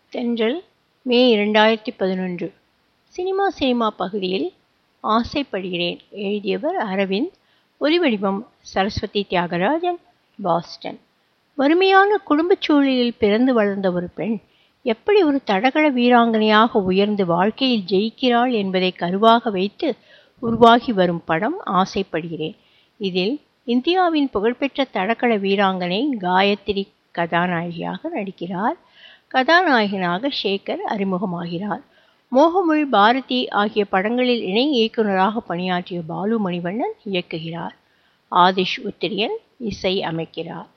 தென்றல் மே இரண்டாயிரத்தி பதினொன்று சினிமா சினிமா பகுதியில் ஆசைப்படுகிறேன் எழுதியவர் அரவிந்த் ஒலிவடிவம் சரஸ்வதி தியாகராஜன் பாஸ்டன் வறுமையான குடும்பச் சூழலில் பிறந்து வளர்ந்த ஒரு பெண் எப்படி ஒரு தடகள வீராங்கனையாக உயர்ந்து வாழ்க்கையில் ஜெயிக்கிறாள் என்பதை கருவாக வைத்து உருவாகி வரும் படம் ஆசைப்படுகிறேன் இதில் இந்தியாவின் புகழ்பெற்ற தடகள வீராங்கனை காயத்ரி கதாநாயகியாக நடிக்கிறார் கதாநாயகனாக ஷேகர் அறிமுகமாகிறார் மோகமுள் பாரதி ஆகிய படங்களில் இணை இயக்குநராக பணியாற்றிய பாலு மணிவண்ணன் இயக்குகிறார் ஆதிஷ் உத்திரியன் இசை அமைக்கிறார்